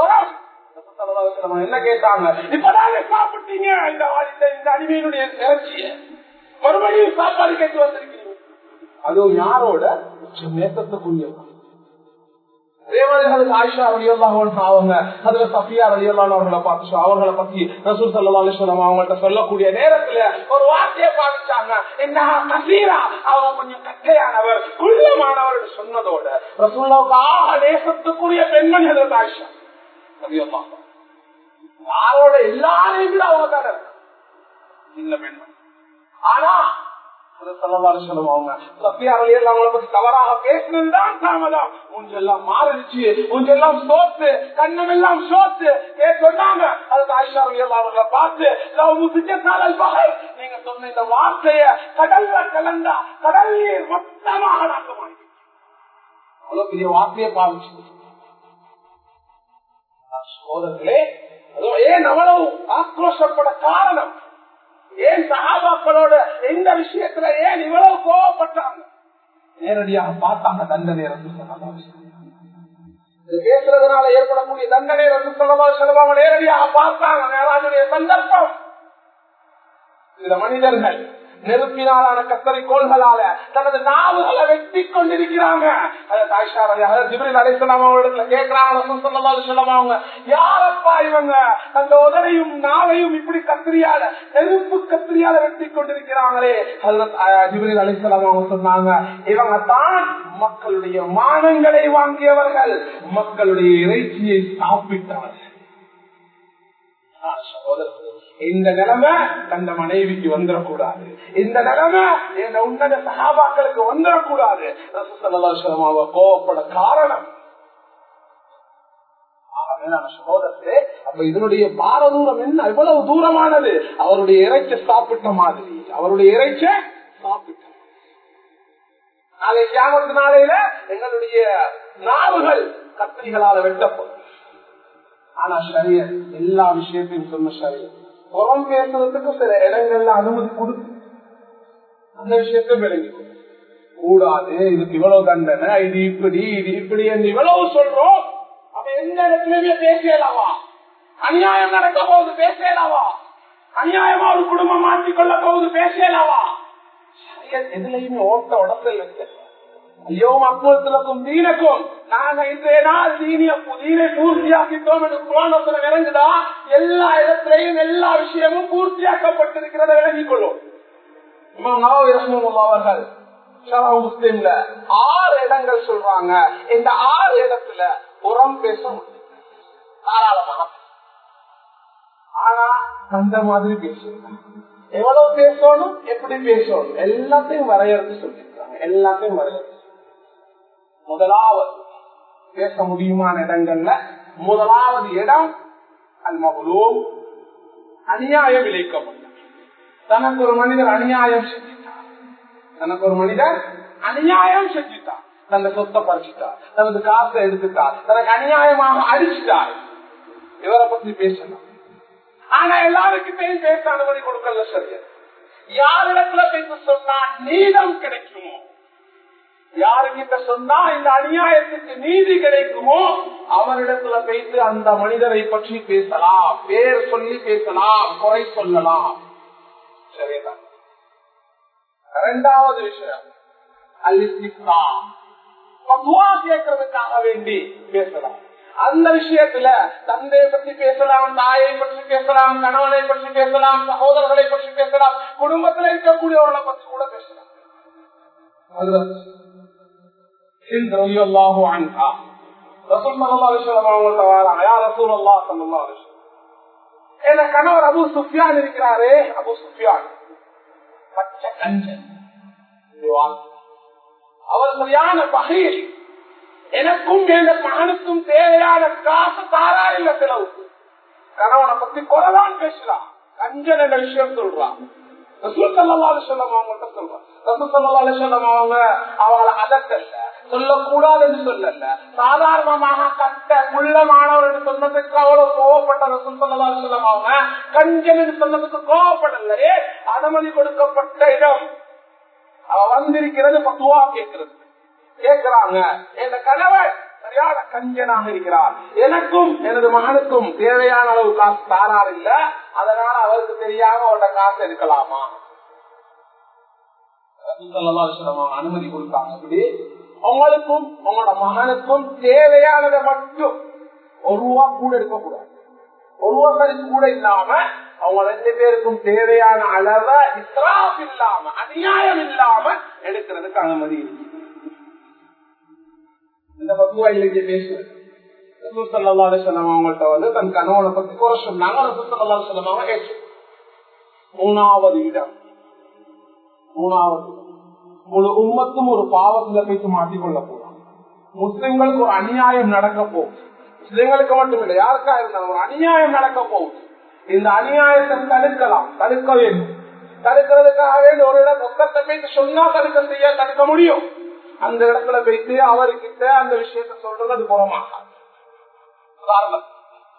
என்ன கேட்டாங்க இப்பதாங்க சாப்பிட்டீங்க இந்த இந்த அடிமையினுடைய இறைச்சிய மறுபடியும் சாப்பாடு கேட்டு வந்திருக்கீங்க அதுவும் யாரோட நேசத்துக்குரியவங்க அதே மாதிரி ஆயிஷா வழியெல்லாம் அவங்க அதுல சஃபியா வழியெல்லாம் அவர்களை பார்த்து அவர்களை பத்தி ரசூல் சல்லா அலிஸ்லாம் அவங்கள்ட்ட சொல்லக்கூடிய நேரத்துல ஒரு வார்த்தையை பாதிச்சாங்க என்ன கசீரா அவங்க கொஞ்சம் கட்டையானவர் குள்ளமானவர் சொன்னதோட ரசூல்லாவுக்கு ஆக நேசத்துக்குரிய பெண்மணி அதில் ஆயிஷா யாரோட எல்லாரையும் விட அவங்க தானே சின்ன பெண் ஆனா தவறாக பேசினதுதான் தாமதம் உஞ்செல்லாம் மாறிடுச்சு உஞ்செல்லாம் சோத்து கண்ணமெல்லாம் சோத்து சொன்னாங்க அது ஆயிஷா அவர்களை பார்த்து பகை நீங்க சொன்ன இந்த வார்த்தைய கடல்ல கலந்தா கடல் நீர் மொத்தமாக நாங்க அவ்வளவு பெரிய வார்த்தையை பாவிச்சு சோதர்களே ஏன் அவ்வளவு ஆக்ரோஷப்பட காரணம் ஏன் சகாபாக்களோட எந்த விஷயத்துல ஏன் இவ்வளவு கோவப்பட்டாங்க நேரடியாக பார்த்தாங்க தண்டனை பேசுறதுனால ஏற்படக்கூடிய தண்டனை ரத்து செலவா செலவாக நேரடியாக பார்த்தாங்க மேலாஜுடைய சந்தர்ப்பம் சில மனிதர்கள் நெருப்பினாலான கத்தரி கோள்களால தனது நாவுகளை வெட்டி கொண்டிருக்கிறாங்க கேட்கிறாங்க யாரப்பா இவங்க அந்த உதரையும் நாவையும் இப்படி கத்திரியால நெருப்பு கத்திரியால வெட்டி கொண்டிருக்கிறாங்களே ஜிபிரில் அலிசலாம் அவங்க சொன்னாங்க இவங்க தான் மக்களுடைய மானங்களை வாங்கியவர்கள் மக்களுடைய இறைச்சியை சாப்பிட்டார்கள் இந்த நிலைமை தந்த மனைவிக்கு வந்துடக்கூடாது இந்த நிலைமை இந்த உன்னத சகாபாக்களுக்கு வந்துடக்கூடாது கோவப்பட காரணம் சகோதரே அப்ப இதனுடைய பாரதூரம் என்ன எவ்வளவு தூரமானது அவருடைய இறைச்ச சாப்பிட்ட மாதிரி அவருடைய இறைச்ச சாப்பிட்ட நாளை தியாகத்து நாளையில எங்களுடைய நாவுகள் கத்திரிகளால வெட்டப்படும் ஆனா சரிய எல்லா விஷயத்தையும் சொன்ன சரிய புறம் பேசுறதுக்கு சில இடங்கள்ல அனுமதி கொடுத்து அந்த விஷயத்தை விளங்கி கூடாது இதுக்கு இவ்வளவு தண்டனை இது இப்படி இது இப்படி என்று இவ்வளவு சொல்றோம் அப்ப எந்த இடத்துலயுமே பேசலாவா அநியாயம் நடக்க போகுது பேசலாவா அநியாயமா ஒரு குடும்பம் மாற்றிக்கொள்ள போகுது பேசலாவா எதுலையுமே ஓட்ட உடத்தல் வைக்க ஐயோ மக்களுக்கும் தீனக்கும் நாங்க இன்றைய நாள் தீனிய தீனை பூர்த்தியாக்கிட்டோம் என்று குரானத்துல விளங்குதா எல்லா இடத்திலையும் எல்லா விஷயமும் பூர்த்தியாக்கப்பட்டிருக்கிறத விளங்கிக் கொள்ளும் அவர்கள் முஸ்லீம்ல ஆறு இடங்கள் சொல்றாங்க இந்த ஆறு இடத்துல புறம் பேச தாராளமாக ஆனா அந்த மாதிரி பேசுவாங்க எவ்வளவு பேசணும் எப்படி பேசணும் எல்லாத்தையும் வரையறுத்து சொல்லிருக்காங்க எல்லாத்தையும் வரையறுத்து முதலாவது பேச முடியுமான இடங்கள்ல முதலாவது இடம் அல் மகளூம் அநியாயம் விளைக்கப்பட்ட தனக்கு ஒரு மனிதர் அநியாயம் செஞ்சிட்டார் தனக்கு ஒரு மனிதர் அநியாயம் செஞ்சிட்டார் தந்த சொத்தை பறிச்சுட்டார் தனது காசை எடுத்துட்டார் தனக்கு அநியாயமாக அடிச்சுட்டார் இவரை பத்தி பேசலாம் ஆனா எல்லாருக்கிட்டையும் பேச அனுமதி கொடுக்கல சரியா யாரிடத்துல பேச சொன்னா நீதம் கிடைக்குமோ யாருக்கிட்ட சொன்னா இந்த அநியாயத்துக்கு நீதி கிடைக்குமோ அவரிடத்துல பேசி அந்த மனிதரை பற்றி பேசலாம் பேர் சொல்லி பேசலாம் குறை சொல்லலாம் சரிதான் இரண்டாவது விஷயம் அல்லிஸ்திக்னா பத்வா கேட்கறதுக்காக வேண்டி பேசலாம் அந்த விஷயத்துல தந்தையை பற்றி பேசலாம் தாயை பற்றி பேசலாம் கணவனை பற்றி பேசலாம் சகோதரர்களை பற்றி பேசலாம் குடும்பத்தில் இருக்கக்கூடியவர்களை பற்றி கூட பேசலாம் கணவர் அபு சுஃபியான் இருக்கிறாரே அபு சுஃபியான் பச்சை கஞ்சன் அவர் சரியான பகையில் எனக்கும் எந்த மகனுக்கும் தேவையான காசு தாரா இல்ல செலவுக்கு கணவனை பத்தி கொலைதான் பேசலாம் கஞ்சன் என்ற விஷயம் சொல்றான் சொல்லக்கூடாதுன்னு சொல்லல சாதாரணமாக கட்ட குள்ளமானவர் என்று சொன்னதுக்கு அவ்வளவு கோவப்பட்ட ரசூல் சொல்லம் அவங்க கஞ்சன் என்று சொன்னதுக்கு கோவப்படலையே அனுமதி கொடுக்கப்பட்ட இடம் அவ வந்திருக்கிறது பத்துவா கேட்கிறது கேட்கிறாங்க என் கணவர் சரியான கஞ்சனாக இருக்கிறார் எனக்கும் எனது மகனுக்கும் தேவையான அளவு காசு தாரார் இல்ல அதனால அவருக்கு தெரியாம அவரோட காசு எடுக்கலாமா அனுமதி கொடுத்தாங்க இப்படி உங்களுக்கும் உங்களோட மகனுக்கும் தேவையானதை மட்டும் ஒரு ரூபா கூட எடுக்கக்கூடாது ஒரு ரூபா சரி கூட இல்லாம அவங்க ரெண்டு பேருக்கும் தேவையான அளவை இஸ்ராப் இல்லாம அநியாயம் இல்லாம எடுக்கிறதுக்கு அனுமதி இருக்கு இந்த பத்துவா இல்லைங்க பேசுவது ரசூல் ஸல்லல்லாஹு அலைஹி வஸல்லம் அவங்கள்ட்ட வந்து தன் கணவனை பத்தி குறை சொன்னாங்க ரசூல் ஸல்லல்லாஹு அலைஹி வஸல்லம் அவங்க ஏற்று மூணாவது இடம் மூணாவது முழு உம்மத்தும் ஒரு பாவத்துல போயிட்டு மாட்டிக்கொள்ள போறாங்க முஸ்லிம்களுக்கு ஒரு அநியாயம் நடக்க போகுது முஸ்லிம்களுக்கு மட்டும் இல்லை யாருக்கா இருந்தாலும் ஒரு அநியாயம் நடக்க போகுது இந்த அநியாயத்தை தடுக்கலாம் தடுக்க வேண்டும் தடுக்கிறதுக்காக வேண்டி ஒரு இடம் பக்கத்தை போயிட்டு சொன்னா தடுக்க செய்ய தடுக்க முடியும் அந்த இடத்துல போயிட்டு அவர்கிட்ட அந்த விஷயத்த சொல்றது அது புறமாக காரணம்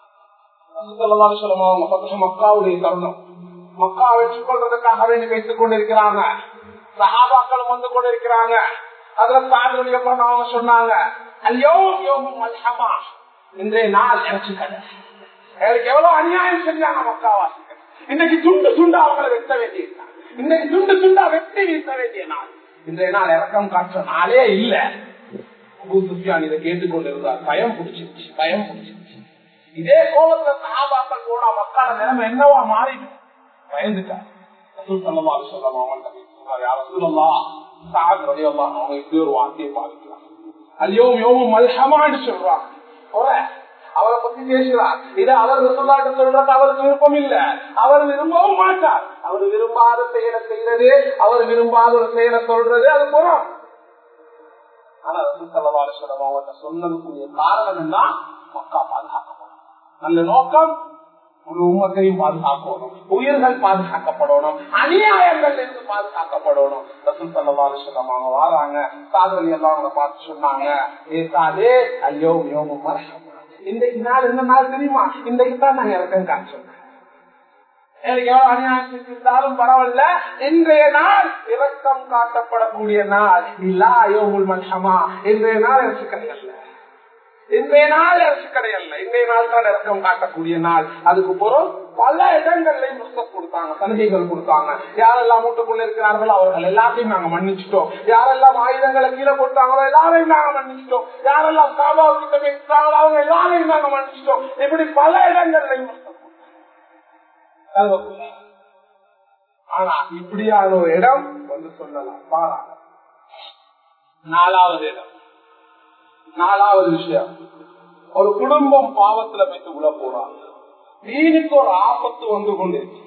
மக்காவுடைய தருணம் மக்கா வெற்றி கொள்றதுக்காக வேண்டி வைத்துக் கொண்டிருக்கிறாங்க சகாபாக்களும் வந்து கொண்டிருக்கிறாங்க அதுல சாதனை அவங்க சொன்னாங்க ஐயோ யோகம் மல்ஹமா இன்றைய நாள் இறச்சி கடை எனக்கு எவ்வளவு அநியாயம் செஞ்சாங்க மக்காவாசிகள் இன்னைக்கு துண்டு துண்டா அவங்களை வெட்ட வேண்டியிருக்காங்க இன்னைக்கு துண்டு துண்டா வெட்டி வீச வேண்டிய நாள் இன்றைய நாள் இறக்கம் காட்டுற நாளே இல்ல அபூ சுஃபியான் இதை கேட்டுக்கொண்டிருந்தார் பயம் பிடிச்சிருச்சு பயம் பிடிச்சிருச்சு இதே கோலத்துல சகாபாக்கள் கூட மக்கள நிலைமை என்னவா மாறிடும் பயந்துட்டார் ரசூல் ஸல்லல்லாஹு அலைஹி வஸல்லம் அவங்கள்ட்ட பேசினார், "யா ரசூலல்லாஹ், சஅத் ரலியல்லாஹு அன்ஹு அவங்க இப்படி ஒரு வார்த்தையை பாதிக்கலாம் அல்யோம் யோமும் மல்ஹமான்னு சொல்றாங்க குறை. அவரை பத்தி பேசுறார் இது அவர் ரசூல்லாட்ட சொல்றது அவருக்கு விருப்பம் இல்ல அவர் விரும்பவும் மாட்டார் அவர் விரும்பாத செயலை செய்யறது அவர் விரும்பாத ஒரு செயலை சொல்றது அது புறம் ஆனா ரசூல் ஸல்லல்லாஹு அலைஹி வஸல்லம் அவங்கள்ட்ட சொன்னதுக்குரிய காரணம் என்ன மக்கா பாதுகாக்கப்படும் நல்ல நோக்கம் ஒரு உமத்தையும் பாதுகாக்கணும் உயிர்கள் பாதுகாக்கப்படணும் அநியாயங்கள் இருந்து பாதுகாக்கப்படணும் ரசூல் ஸல்லல்லாஹு அலைஹி வஸல்லம் அவங்க வாராங்க சாதனை எல்லாம் அவங்கள பார்த்து சொன்னாங்க ஏ சாதே ஐயோ யோம மரஹம் இன்றைக்கு நாள் என்ன நாள் தெரியுமா இன்றைக்கு தான் நாங்க இறக்கம் காய்ச்சோம் எனக்கு எவ்வளவு அநியாயம் செஞ்சிருந்தாலும் பரவாயில்ல இன்றைய நாள் இரக்கம் காட்டப்படக்கூடிய நாள் இல்லா யோகுல் மல்ஹமா இன்றைய நாள் இறச்சி கிடையாது இன்றைய நாள் அரசு கிடையல்ல இன்றைய நாள் தான் இறக்கம் காட்டக்கூடிய நாள் அதுக்கு பொருள் பல இடங்கள்லயும் புஸ்தகம் கொடுத்தாங்க சலுகைகள் கொடுத்தாங்க யாரெல்லாம் வீட்டுக்குள்ள இருக்கிறார்களோ அவர்கள் எல்லாத்தையும் நாங்க மன்னிச்சிட்டோம் யாரெல்லாம் ஆயுதங்களை கீழே போட்டாங்களோ எல்லாரையும் நாங்க மன்னிச்சிட்டோம் யாரெல்லாம் காபா கிட்ட பேசுறாங்களோ அவங்க எல்லாரையும் நாங்க மன்னிச்சிட்டோம் இப்படி பல இடங்கள்லயும் புஸ்தகம் கொடுத்தாங்க. ஆனா இப்படியான ஒரு இடம் வந்து சொல்லலாம் பாராங்க நாலாவது இடம் நாலாவது விஷயம் ஒரு குடும்பம் பாவத்துல போயிட்டு உள்ள போறாங்க வீணுக்கு ஒரு ஆபத்து வந்து கொண்டிருக்கு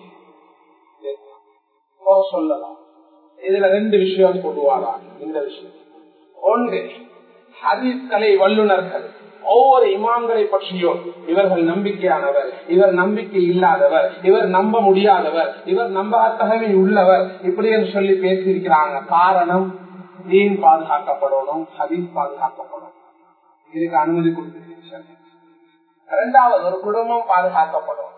சொல்லலாம் இதுல ரெண்டு விஷயம் கொண்டுவாரா இந்த விஷயம் ஒன்று ஹதீஸ் கலை வல்லுநர்கள் ஒவ்வொரு இமாம்களை பற்றியும் இவர்கள் நம்பிக்கையானவர் இவர் நம்பிக்கை இல்லாதவர் இவர் நம்ப முடியாதவர் இவர் நம்பகத்தகமை உள்ளவர் இப்படி என்று சொல்லி பேசியிருக்கிறாங்க காரணம் தீன் பாதுகாக்கப்படணும் ஹதீஸ் பாதுகாக்கப்படும் இதுக்கு அனுமதி கொடுத்திருக்கிறேன் இரண்டாவது ஒரு குடும்பம் பாதுகாக்கப்படும்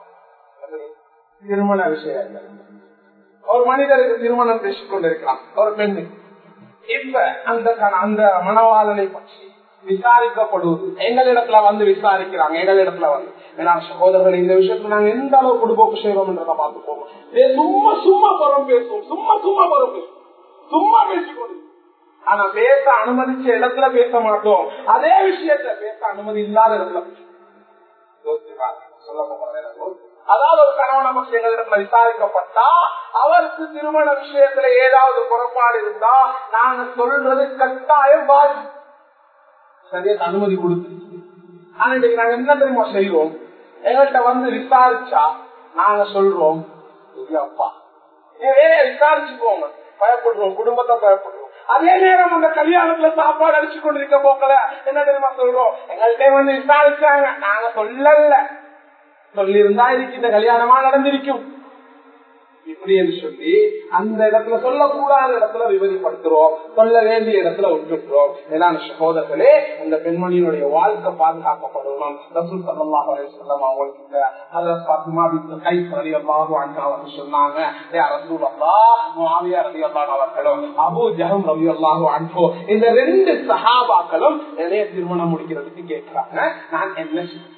திருமண விஷயங்கள் ஒரு மனிதருக்கு திருமணம் பேசிக் கொண்டிருக்கலாம் ஒரு பெண்ணு இப்ப அந்த கண- அந்த மனவாளனை பற்றி விசாரிக்கப்படுவது எங்களிடத்துல வந்து விசாரிக்கிறாங்க எங்களிடத்துல வந்து ஏன்னா சகோதரர்கள் இந்த விஷயத்துல நாங்க எந்த அளவு குடும்பம் செய்வோம் என்றதை பார்த்துக்கோங்க ஏ, சும்மா சும்மா புறம் பேசுவோம் சும்மா சும்மா புறம் பேசுவோம் சும்மா பேசிக்கொண்டு ஆனா பேச அனுமதிச்ச இடத்துல பேச மாட்டோம் அதே விஷயத்த பேச அனுமதி இல்லாத இடத்துல பேசுவோம். யோசிச்சு பாருங்க. சொல்ல போகிறேன் அதாவது ஒரு கணவனை பற்றி எங்களிடத்துல விசாரிக்கப்பட்டா அவருக்கு திருமண விஷயத்துல ஏதாவது புறப்பாடு இருந்தா நாங்க சொல்றது கட்டாயம் பாதி சரியா அனுமதி கொடுத்து ஆனா இன்னைக்கு நாங்க என்ன தெரியுமா செய்வோம் எங்கள்கிட்ட வந்து விசாரிச்சா நாங்க சொல்றோம் "இது அப்பா நீங்க வேற விசாரிச்சு போங்க பயப்படுறோம் குடும்பத்தை பயப்படுறோம் அதே நேரம் அந்த கல்யாணத்துல சாப்பாடு அடிச்சு கொண்டிருக்க போக்கல என்ன தெரியுமா சொல்றோம் எங்கள்கிட்ட வந்து விசாரிச்சாங்க நாங்க சொல்லல சொல்லியிருந்தா இதுக்கு இந்த கல்யாணமா நடந்திருக்கும் இப்படி என்று சொல்லி அந்த இடத்துல சொல்லக்கூடாத இடத்துல விவரிப்படுத்துறோம் சொல்ல வேண்டிய இடத்துல விட்டுட்டுறோம் ஏன்னா சகோதரர்களே அந்த பெண்மணியினுடைய வாழ்க்கை பாதுகாக்கப்படணும் ரசூல் சல்லாஹ் அலையம் அவங்களுக்கு ஹதரத் பாத்திமா பின் கைஸ் ரலியல்லாஹு அன்ஹா வந்து சொன்னாங்க "யா ரசூலல்லாஹ், முஆவியா ரலியல்லாஹு அவர்களும் அபூ ஜஹம் ரலியல்லாஹு அன்ஹு இந்த ரெண்டு சஹாபாக்களும் என்னைய திருமணம் முடிக்கிறதுக்கு கேட்கிறாங்க நான் என்ன செய்வேன்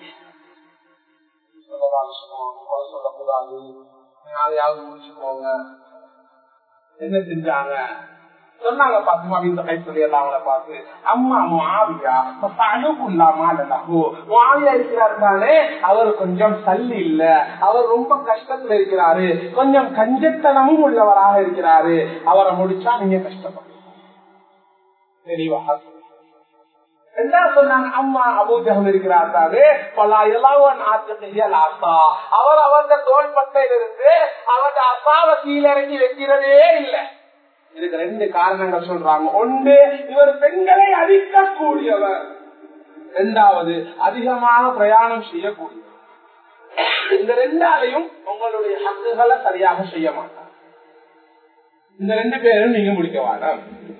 சொல்லலாம் சொல்லுவாங்க சொல்லக்கூடாது யாரையாவது முடிச்சுக்கோங்க என்ன செஞ்சாங்க சொன்னாங்க பாத்துமா இந்த கை சொல்லி எல்லாம் அவங்கள பார்த்து அம்மா மாவியா அணுகுல்லாமா மாவியா இருக்கிறாரு தானே அவர் கொஞ்சம் சல்லி இல்ல அவர் ரொம்ப கஷ்டத்துல இருக்கிறாரு கொஞ்சம் கஞ்சத்தனமும் உள்ளவராக இருக்கிறாரு அவரை முடிச்சா நீங்க கஷ்டப்படுங்க தெளிவாக என்ன சொன்னாங்க அம்மா அபூஜகம் இருக்கிறார்களே பல இளவன் ஆற்றுகையல் ஆசா அவர் அவருடைய தோள்பட்டையிலிருந்து அவருடைய அசாவை கீழிறங்கி வைக்கிறதே இல்லை இதுக்கு ரெண்டு காரணங்கள் சொல்றாங்க ஒன்று இவர் பெண்களை அடிக்கக்கூடியவர் இரண்டாவது அதிகமாக பிரயாணம் செய்யக்கூடியவர் இந்த ரெண்டாலையும் உங்களுடைய ஹக்குகளை சரியாக செய்ய மாட்டார் இந்த ரெண்டு பேரும் நீங்க முடிக்க வேண்டாம்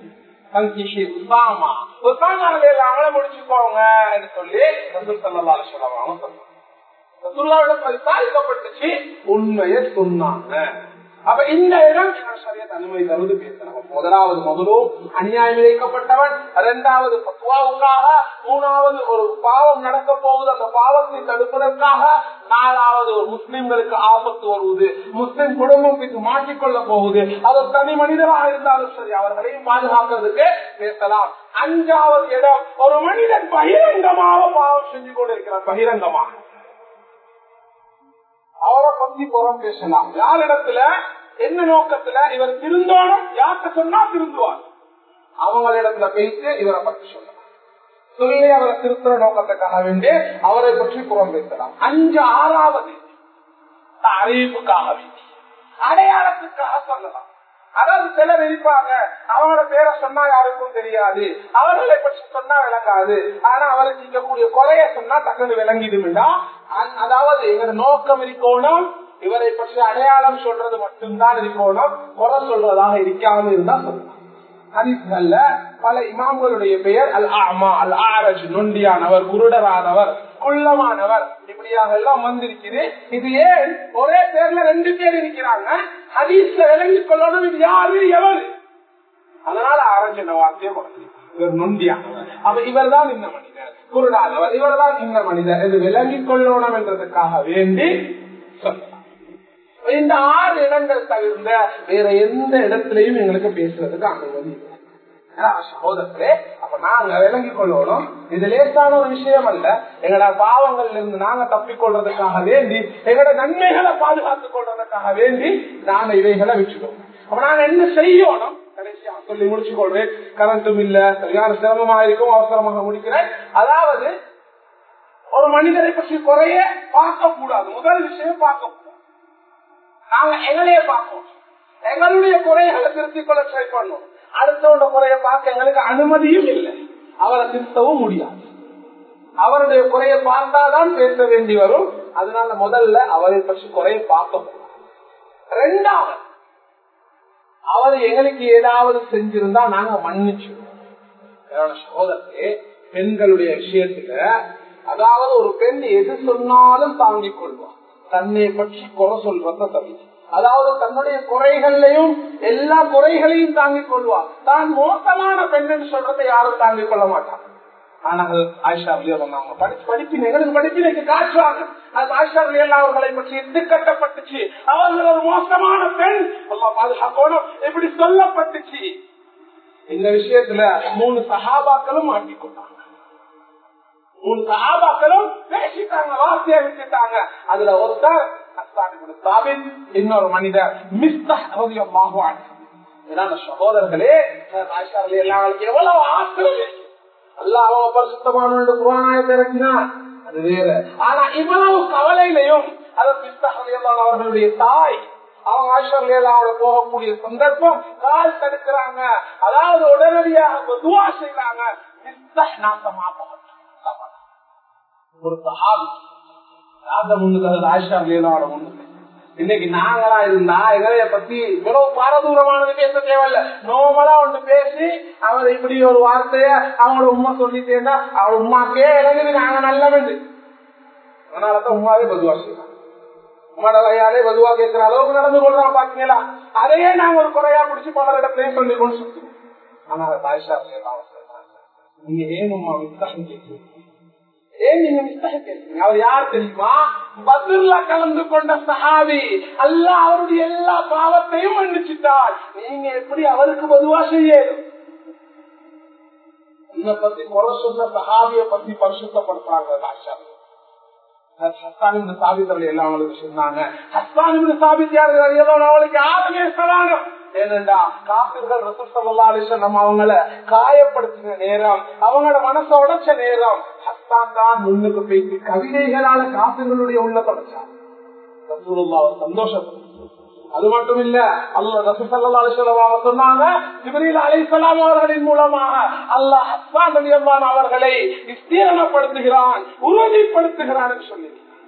அவங்கள முடிச்சுக்கோங்க சொல்லி ரசூல் சல்லா சொல்லுவாங்க விசாரிக்கப்பட்டுச்சு உண்மையை சொன்னாங்க அப்ப இந்த இடம் சரியத் அனுமதி தருவது பேசணும் முதலாவது முதலும் அநியாயம் இழைக்கப்பட்டவன் இரண்டாவது பத்துவாவுக்காக மூணாவது ஒரு பாவம் நடக்க போகுது அந்த பாவத்தை தடுப்பதற்காக நாலாவது ஒரு முஸ்லிம்களுக்கு ஆபத்து வருவது முஸ்லிம் குடும்பம் இது மாற்றிக்கொள்ள போகுது அது தனி மனிதராக இருந்தாலும் சரி அவர்களையும் பாதுகாக்கிறதுக்கு பேசலாம் அஞ்சாவது இடம் ஒரு மனிதன் பகிரங்கமாக பாவம் செஞ்சு கொண்டிருக்கிறார் பகிரங்கமாக அவரை பத்தி புறம் பேசலாம் யாரிடத்துல என்ன நோக்கத்துல இவர் திருந்தோணும் யார்கிட்ட சொன்னா திருந்துவார் அவங்களிடத்துல பேசி இவரை பத்தி சொல்லலாம் சொல்லி அவரை திருத்துற நோக்கத்துக்காக வேண்டி அவரை பற்றி புறம் பேசலாம் அஞ்சு ஆறாவது அறிவிப்புக்காக வேண்டி அடையாளத்துக்காக சொல்லலாம் அதாவது சிலர் இருப்பாங்க அவங்களோட பேரை சொன்னா யாருக்கும் தெரியாது அவர்களை பற்றி சொன்னா விளங்காது ஆனா அவருக்கு இருக்கக்கூடிய குறைய சொன்னா டக்குன்னு விளங்கிடும்டா அதாவது எங்க நோக்கம் இருக்கணும் இவரை பற்றி அடையாளம் சொல்றது மட்டும்தான் இருக்கணும் குறை சொல்றதாக இருக்காம இருந்தா சொல்லலாம் ஹரிஸ்கள்ல பல இமாம்களுடைய பெயர் அல் ஆமா அல் ஆரஜ் நொண்டியானவர் குருடரானவர் குள்ளமானவர் இப்படியாக எல்லாம் வந்திருக்குது இது ஏன் ஒரே பேர்ல ரெண்டு பேர் இருக்கிறாங்க ஹதீஸ்ல விளங்கி கொள்ளணும் இது யாரு எவரு அதனால ஆரஞ்சு வார்த்தையை இவர் நொண்டியானவர் அப்ப இவர் தான் இந்த மனிதர் குருடானவர் இவர் தான் இந்த மனிதர் இது விளங்கி கொள்ளணும் என்றதுக்காக வேண்டி சொல்லலாம் இந்த ஆறு இடங்கள் தவிர்ந்த வேற எந்த இடத்திலையும் எங்களுக்கு பேசுறதுக்கு அனுமதி இல்லை சகோதரர்களே அப்ப நாங்க விளங்கி கொள்ளணும் இது லேசான ஒரு விஷயம் அல்ல எங்களோட பாவங்கள்ல இருந்து நாங்க தப்பிக்கொள்றதுக்காக வேண்டி எங்களோட நன்மைகளை பாதுகாத்துக் கொள்றதுக்காக வேண்டி நாங்க இவைகளை வச்சுக்கோம் அப்ப நாங்க என்ன செய்யணும் கடைசியா சொல்லி முடிச்சு கொள்றேன் கரண்ட்டும் இல்ல சரியான சிரமமா இருக்கும் அவசரமாக முடிக்கிறேன் அதாவது ஒரு மனிதரை பற்றி குறைய பார்க்க கூடாது முதல் விஷயம் பார்க்க கூடாது நாங்க எங்களையே பார்ப்போம் எங்களுடைய குறைகளை திருத்திக் கொள்ள ட்ரை பண்ணும் அடுத்தவங்க குறைய பார்க்க எங்களுக்கு அனுமதியும் இல்லை அவரை திருத்தவும் முடியாது அவருடைய குறைய பார்த்தாதான் பேச வேண்டி வரும் அதனால முதல்ல அவரை பற்றி குறைய பார்க்க ரெண்டாவது அவர் எங்களுக்கு ஏதாவது செஞ்சிருந்தா நாங்க மன்னிச்சு சகோதரே பெண்களுடைய விஷயத்துல அதாவது ஒரு பெண் எது சொன்னாலும் தாங்கிக் கொள்வார் தன்னை பற்றி குறை சொல்றத தவிர அதாவது தன்னுடைய குறைகளையும் எல்லா குறைகளையும் தாங்கிக் கொள்வார் தான் மோசமான பெண் சொல்றதை யாரும் தாங்கிக் கொள்ள மாட்டாங்க ஆனால் ஆயிஷா சொன்னாங்க படிச்சு படிப்பினை எங்களுக்கு படிப்பினைக்கு காட்டுவாங்க அது ஆயிஷா எல்லாம் அவர்களை பற்றி எது கட்டப்பட்டுச்சு அவர்கள் ஒரு மோசமான பெண் அம்மா பாதுகாக்கணும் இப்படி சொல்லப்பட்டுச்சு இந்த விஷயத்துல மூணு சகாபாக்களும் மாட்டிக்கொண்டாங்க மூணு சகாபாக்களும் பேசிட்டாங்க வார்த்தையை விட்டுட்டாங்க அதுல ஒருத்தர் இன்னொரு மனிதர் சகோதரர்களே எல்லாங்களுக்கு எவ்வளவு ஆசிரியர் அல்லாஹ் பரிசுத்தமான குரானாயத்தை இறக்கினார் அது வேற ஆனா இவ்வளவு கவலையிலையும் அவர்களுடைய தாய் அவங்க ஆசிரியர்களோட போகக்கூடிய சந்தர்ப்பம் கால் தடுக்கிறாங்க அதாவது உடனடியாக துவா செய்யறாங்க நாசமா ஒரு சஹாபி முன்னுக்கு ஆயிஷா லேலாவோட முன்னுக்கு இன்னைக்கு நாங்களா இருந்தா எங்களைய பத்தி இவ்வளவு பாரதூரமானது பேச தேவையில்ல நோமலா ஒன்று பேசி அவர் இப்படி ஒரு வார்த்தைய அவங்களோட உமா சொல்லிட்டேன்னா அவள் உமாக்கே இறங்குது நாங்க நல்லவன் அதனாலதான் உமாவே பதுவா செய்யலாம் உமாட கையாலே பதுவா கேட்கிற அளவுக்கு நடந்து கொள்றோம் பாத்தீங்களா அதையே நாங்க ஒரு குறையா பிடிச்சி பல இடத்துலயும் சொல்லி கொண்டு சுத்துவோம் ஆனா ஆயிஷா நீங்க ஏன் உமா வித்தாகம் கேட்கிறீங்க ஏன் நீங்க மிஸ்டேக் அவர் யார் தெரியுமா பத்ரில கலந்து கொண்ட சஹாபி அல்ல அவருடைய எல்லா பாவத்தையும் மன்னிச்சுட்டார் நீங்க எப்படி அவருக்கு பொதுவா செய்யணும் உன்னை பத்தி குறை சொன்ன சஹாபிய பத்தி பரிசுத்தப்படுத்துறாங்க ஆஷா ஹஸ்தானின் சாபித்தவர்கள் எல்லாம் அவங்களுக்கு சொன்னாங்க ஹஸ்தானின் சாபித் யாரு அவளுக்கு யாருமே சலானம் ஏனென்றா காப்பிர்கள் ரசூல் சல்லா அலிஸ்வன் நம்ம அவங்கள காயப்படுத்தின நேரம் அவங்களோட மனசை உடைச்ச நேரம் ஹஸ்தான் தான் முன்னுக்கு போயிட்டு கவிதைகளால காப்பிர்களுடைய உள்ள தொடச்சார் சந்தோஷம் அது மட்டும் இல்ல அல்ல ரசூசல்லா அலிஸ்வலம் சொன்னாங்க ஜிப்ரீல் அலிசலாம் அவர்களின் மூலமாக அல்லாஹ் ஹஸ்தான் அலியல்லான் அவர்களை விஸ்தீரணப்படுத்துகிறான் உறுதிப்படுத்துகிறான் சொல்லி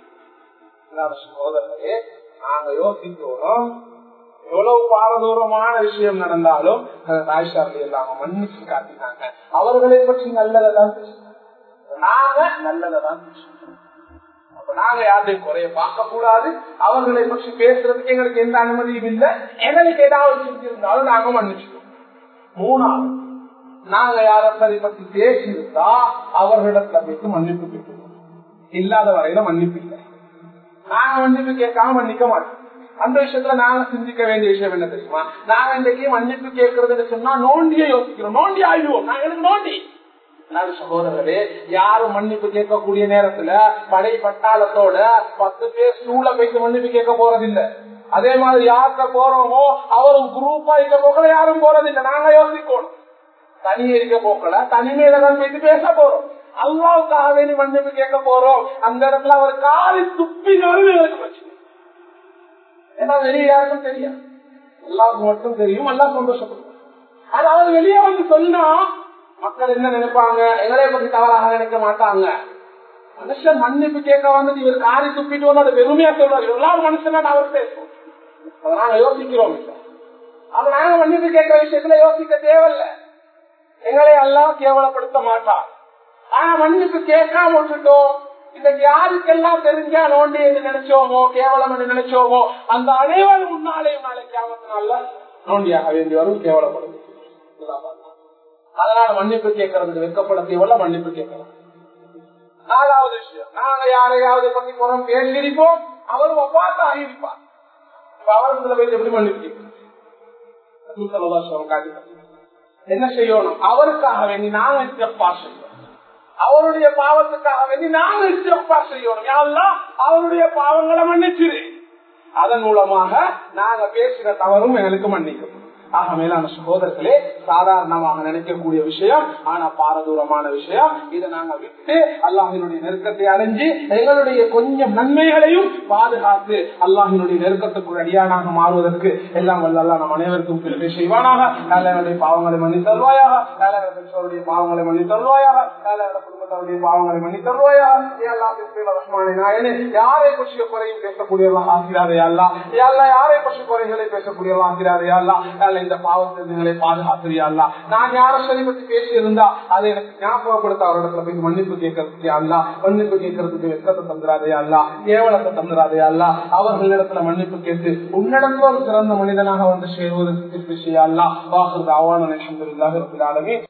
சகோதரர்களே நாங்க யோசிக்கிறோம் எவ்வளவு பாரதூரமான விஷயம் நடந்தாலும் ராய்ஷார்லி எல்லாம் மன்னிச்சு காட்டினாங்க அவர்களை பற்றி நல்லதான் நாங்க நல்லதான் அப்ப நாங்க யாரையும் குறைய பார்க்க கூடாது அவர்களை பற்றி பேசுறதுக்கு எங்களுக்கு எந்த அனுமதியும் இல்லை எங்களுக்கு ஏதாவது செஞ்சிருந்தாலும் நாங்க மன்னிச்சுக்கோம் மூணாவது நாங்க யாரை பத்தி பேசியிருந்தா அவர்களிடத்துல போயிட்டு மன்னிப்பு கேட்கிறோம் இல்லாத வரையில மன்னிப்பு இல்லை நாங்க மன்னிப்பு கேட்காம மன்னிக்க மாட்டோம் அந்த விஷயத்துல நாங்க சிந்திக்க வேண்டிய விஷயம் என்ன தெரியுமா நாங்க இன்றைக்கு மன்னிப்பு கேட்கறதுன்னு சொன்னா நோண்டியே யோசிக்கிறோம் நோண்டி ஆயிடுவோம் நாங்க எனக்கு நோண்டி சகோதரர்களே யாரும் மன்னிப்பு கேட்கக்கூடிய நேரத்துல படை பட்டாளத்தோட பத்து பேர் சூழ போயிட்டு மன்னிப்பு கேட்க போறதில்லை அதே மாதிரி யார்கிட்ட போறோமோ அவரும் குரூப்பா இருக்க போக்கல யாரும் போறதில்லை நாங்க யோசிக்கணும் தனியே இருக்க போக்கல தனிமையில தான் போயிட்டு பேச போறோம் அல்லாவுக்காக வேண்டி மன்னிப்பு கேட்க போறோம் அந்த இடத்துல அவர் காலி துப்பினாலும் எனக்கு பிரச்சனை ஏன்னா வெளியே யாருக்கும் தெரியும் எல்லாருக்கும் மட்டும் தெரியும் எல்லாம் சந்தோஷப்படுவோம் ஆனா அவர் வெளியே வந்து சொன்னா மக்கள் என்ன நினைப்பாங்க எங்களை பத்தி தவறாக நினைக்க மாட்டாங்க மனுஷன் மன்னிப்பு கேட்க வந்து இவர் காரி துப்பிட்டு வந்து அதை பெருமையா சொல்றாரு எல்லாரும் மனுஷனா அவர் பேசுவோம் அதை நாங்க யோசிக்கிறோம் அப்ப நாங்க மன்னிப்பு கேட்கிற விஷயத்துல யோசிக்க தேவையில்லை எங்களை எல்லாம் கேவலப்படுத்த மாட்டார் ஆனா மன்னிப்பு கேட்காம விட்டுட்டோம் இன்னைக்கு யாருக்கெல்லாம் தெரிஞ்சா நோண்டி என்று நினைச்சோமோ கேவலம் என்று நினைச்சோமோ அந்த அனைவரும் முன்னாலேயும் நாளைக்கு ஆபத்தினால நோண்டியாக வேண்டி வரும் கேவலப்படுது அதனால மன்னிப்பு கேட்கறதுக்கு வெக்கப்பட தேவையில்ல மன்னிப்பு கேட்கலாம் நாலாவது விஷயம் நாங்க யாரையாவது பத்தி புறம் பேசியிருப்போம் அவர் பார்த்து ஆகியிருப்பார் அவரத்துல போய் எப்படி மன்னிப்பு கேட்கிறோம் என்ன செய்யணும் அவருக்காக வேண்டி நாங்க இஸ்திரப்பா செய்யணும் அவருடைய பாவத்துக்காக வேண்டி நாங்க இஸ்திரப்பா செய்யணும் யாரெல்லாம் அவருடைய பாவங்களை மன்னிச்சிரு அதன் மூலமாக நாங்க பேசின தவறும் எங்களுக்கு மன்னிக்கும் ஆக மேலான சகோதரர்களே சாதாரணமாக நினைக்கக்கூடிய விஷயம் ஆனா பாரதூரமான விஷயம் இதை நாங்க விட்டு அல்லாஹினுடைய நெருக்கத்தை அடைஞ்சு எங்களுடைய கொஞ்சம் நன்மைகளையும் பாதுகாத்து அல்லாஹினுடைய நெருக்கத்துக்குள் அடியானாக மாறுவதற்கு எல்லாம் வல்ல நம் அனைவருக்கும் கிருப்பை செய்வானாக நல்லவனுடைய பாவங்களை மன்னி தருவாயாக நல்லவன பெற்றோருடைய பாவங்களை மன்னி தருவாயாக நல்லவன குடும்பத்தருடைய பாவங்களை மன்னி தருவாயாக நாயனே யாரை பற்றிய குறையும் பேசக்கூடியவர்களாக ஆகிறாரே அல்லா யாரெல்லாம் யாரை பற்றி குறைகளை பேசக்கூடியவர்களாக ஆகிறாரே அல்லா இந்த பாவத்தை பாதுகாத்துறியா நான் யாரை சரி பற்றி பேசி இருந்தா அதை எனக்கு ஞாபகப்படுத்த அவரிடத்துல போய் மன்னிப்பு கேட்கறதுக்கு அல்லா மன்னிப்பு கேட்கறதுக்கு வெக்கத்தை தந்துடாதே அல்லா கேவலத்தை தந்துடாதே அல்லா அவர்களிடத்துல மன்னிப்பு கேட்டு உன்னிடத்துல ஒரு சிறந்த மனிதனாக வந்து சேருவதற்கு விஷயம் அல்லா வாக்குறது அவான அலமதுல்லாஹி ரபில் ஆலமீன்